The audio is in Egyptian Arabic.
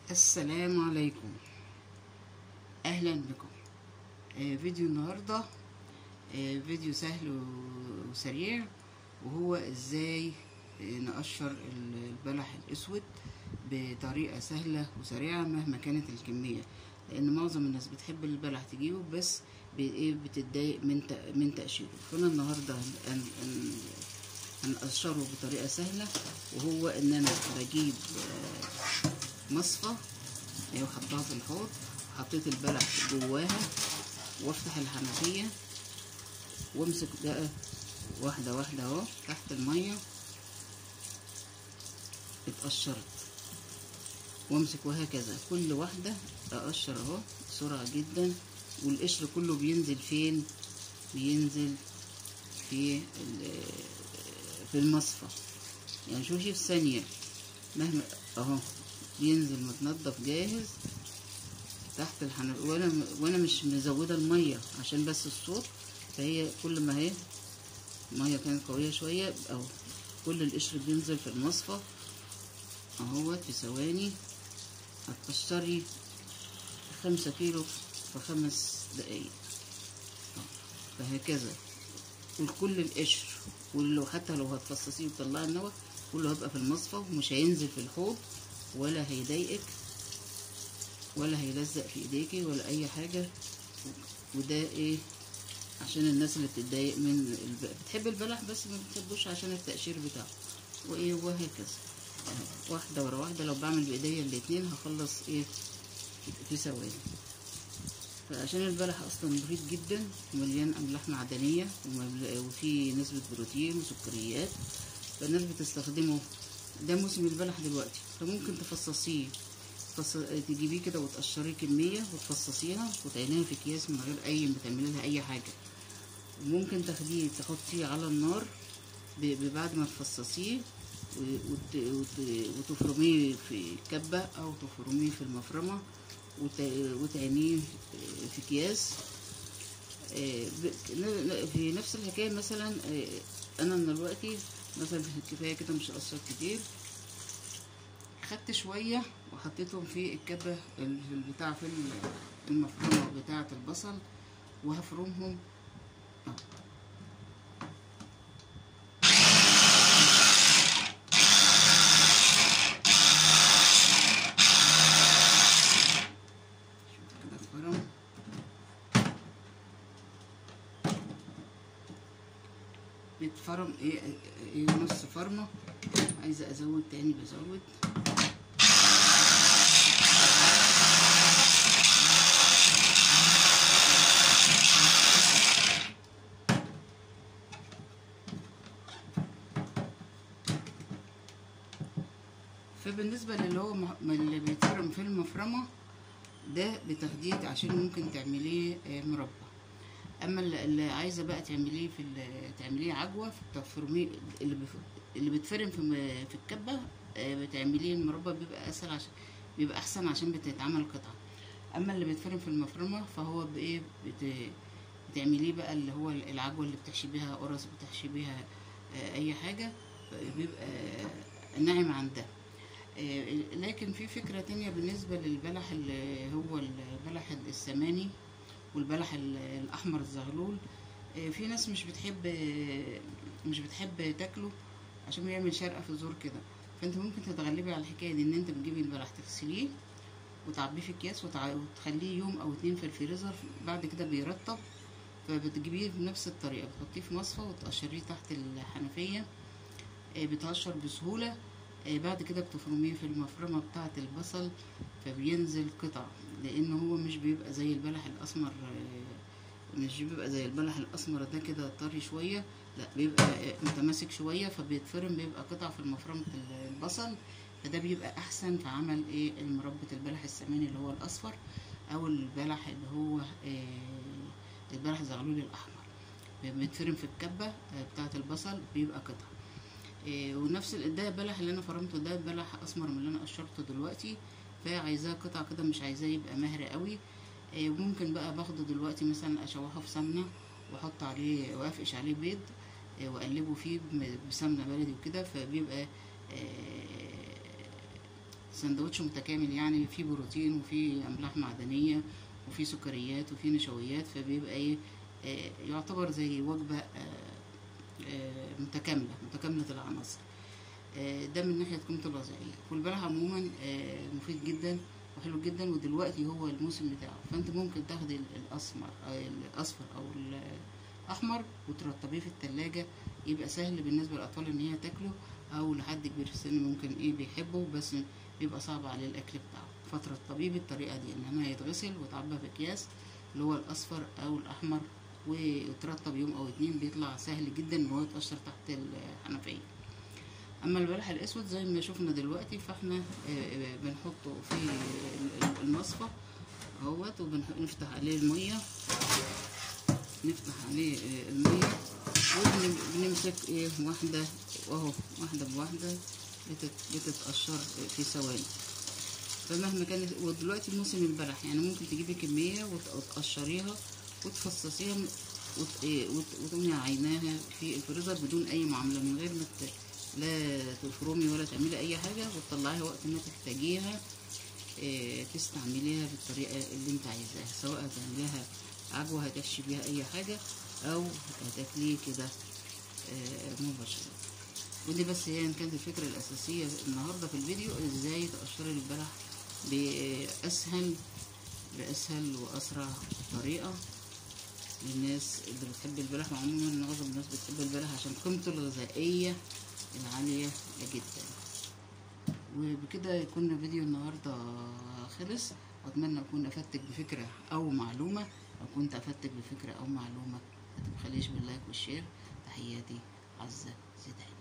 السلام عليكم اهلا بكم آه فيديو النهارده آه فيديو سهل و- وسريع وهو ازاي آه، نقشر البلح الاسود بطريقه سهله وسريعه مهما كانت الكميه لان معظم الناس بتحب البلح تجيبه بس ب- ايه بتتضايق من ت- من تقشيره فانا النهارده هن- هن- هنقشره بطريقه سهله وهو ان انا بجيب آه، مصفى اهي وحطها في الحوض حطيت البلح جواها وافتح الحنفية وامسك بقى واحدة واحدة اهو تحت المية اتقشرت وامسك وهكذا كل واحدة اقشر اهو بسرعة جدا والقشر كله بينزل فين بينزل في ال- في المصفى يعني شوفي في ثانية مهما اهو بينزل متنضف جاهز تحت الحنفية وانا وانا مش مزوده الميه عشان بس الصوت فهي كل ما هي الميه كانت قويه شويه اهو كل القشر بينزل في المصفى اهوت في ثواني هتقشري خمسة كيلو في خمس دقايق فهكذا وكل القشر ولو حتى لو هتفصصيه وتطلعي النوى كله هيبقى في المصفى ومش هينزل في الحوض ولا هيضايقك ولا هيلزق في ايديكي ولا اي حاجه وده ايه عشان الناس اللي بتتضايق من الب... بتحب البلح بس ما بتحبوش عشان التقشير بتاعه وايه وهكذا أهو، واحده ورا واحده لو بعمل بايديا الاتنين هخلص ايه في ثواني فعشان البلح اصلا مفيد جدا ومليان املاح معدنيه ومبل- وفيه نسبه بروتين وسكريات فالناس بتستخدمه ده موسم البلح دلوقتي فممكن تفصصيه تفص... تجيبيه كده وتقشريه كميه وتفصصيها وتعينيها في اكياس من غير اي ما تعملي لها اي حاجه وممكن تاخديه تحطيه على النار ب... ب- بعد ما تفصصيه و... وت... وت... وتفرميه في كبه او تفرميه في المفرمه وت... وتعينيه في اكياس آه، ب- ن- ن- في نفس الحكايه مثلا آه، انا من دلوقتي مثلا كفايه كده مش هقشر كتير خدت شويه وحطيتهم في الكبه ال- في البتاع في ال- المفرمه بتاعه البصل وهفرمهم أهو. شوف كده اتفرم بيتفرم ايه ايه نص فرمه عايزه ازود تاني بزود فبالنسبة للي هو مه- اللي بيتفرم في المفرمة ده بتخديد عشان ممكن تعمليه آه، مربى اما اللي اللي عايزه بقى تعمليه في ال- تعمليه عجوه تفرميه اللي بف... اللي بتفرم في م- في الكبه آه، بتعمليه المربى بيبقى اسهل عشان بيبقى احسن عشان بتتعمل قطعه اما اللي بيتفرم في المفرمه فهو بايه بت... بتعمليه بقى اللي هو العجوه اللي بتحشي بيها قرص بتحشي بيها آه، اي حاجه بيبقى ناعم عن ده آه، لكن في فكرة تانية بالنسبة للبلح اللي هو البلح السماني والبلح ال- الأحمر الزغلول آه، في ناس مش بتحب آه، مش بتحب تاكله عشان بيعمل شرقة في الزور كده فانت ممكن تتغلبي على الحكاية دي ان انت بتجيبي البلح تغسليه وتعبيه في اكياس وتع- وتخليه يوم او اتنين في الفريزر بعد كده بيرطب فبتجيبيه بنفس الطريقة بتحطيه في مصفى وتقشريه تحت الحنفية آه، بيتقشر بسهولة آه، بعد كده بتفرميه في المفرمة بتاعة البصل فبينزل قطع لأن هو مش بيبقى زي البلح الأسمر آه، مش بيبقى زي البلح الأسمر ده كده طري شوية لا بيبقى آه، متماسك شوية فبيتفرم بيبقى قطع في مفرمة البصل فده بيبقى أحسن في عمل إيه المربى البلح السماني اللي هو الأصفر أو البلح اللي هو آه، البلح الزغلول الأحمر بيتفرم في الكبة آه، بتاعة البصل بيبقى قطع إيه، ونفس ال- ده بلح اللي انا فرمته ده بلح اسمر من اللي انا قشرته دلوقتي فعايزاه قطع كده مش عايزاه يبقى مهري قوي إيه، ممكن بقى باخده دلوقتي مثلا اشوحه في سمنه واحط عليه وافقش عليه بيض إيه، واقلبه فيه بم- بسمنه بلدي وكده فبيبقى إيه، سندوتش متكامل يعني فيه بروتين وفيه املاح معدنيه وفيه سكريات وفيه نشويات فبيبقى ايه آه، يعتبر زي وجبه آه، آه، متكامله متكامله العناصر آه، ده من ناحيه قيمته الغذائيه والبلح عموما آه، مفيد جدا وحلو جدا ودلوقتي هو الموسم بتاعه فانت ممكن تاخدي ال- الاسمر أو الاصفر او الاحمر وترطبيه في التلاجة يبقى سهل بالنسبه للاطفال ان هي تاكله او لحد كبير في السن ممكن ايه بيحبه بس بيبقى صعب عليه الاكل بتاعه فترطبيه بالطريقه دي انما يتغسل ويتعبى في اكياس اللي هو الاصفر او الاحمر ويترطب يوم او اتنين بيطلع سهل جدا ان هو يتقشر تحت الحنفيه اما البلح الاسود زي ما شفنا دلوقتي فاحنا آه، آه، بنحطه في ال- ال- المصفى اهوت وبنفتح عليه الميه نفتح عليه آه، الميه وبنمسك ايه واحده اهو واحده بواحده بتت- بتتقشر في ثواني فمهما كانت ودلوقتي موسم البلح يعني ممكن تجيبي كميه وت- وتقشريها وتفصصيها وت- إيه، وت- وتقومي عيناها في الفريزر بدون اي معامله من غير ما ت- لا تفرمي ولا تعملي اي حاجه وتطلعيها وقت ما تحتاجيها إيه، تستعمليها بالطريقه اللي انت عايزاها سواء هتعمليها عجوه هتحشي بيها اي حاجه او هتاكليه كده آه، مباشره ودي بس هي كانت الفكره الاساسيه النهارده في الفيديو ازاي تقشري البلح باسهل باسهل واسرع طريقه للناس اللي بتحب البلح وعموما معظم الناس بتحب البلح عشان قيمته الغذائيه العاليه جدا وبكده يكون فيديو النهارده خلص واتمنى اكون افدتك بفكره او معلومه او كنت افدتك بفكره او معلومه ما تبخليش باللايك والشير تحياتي عزه زيدان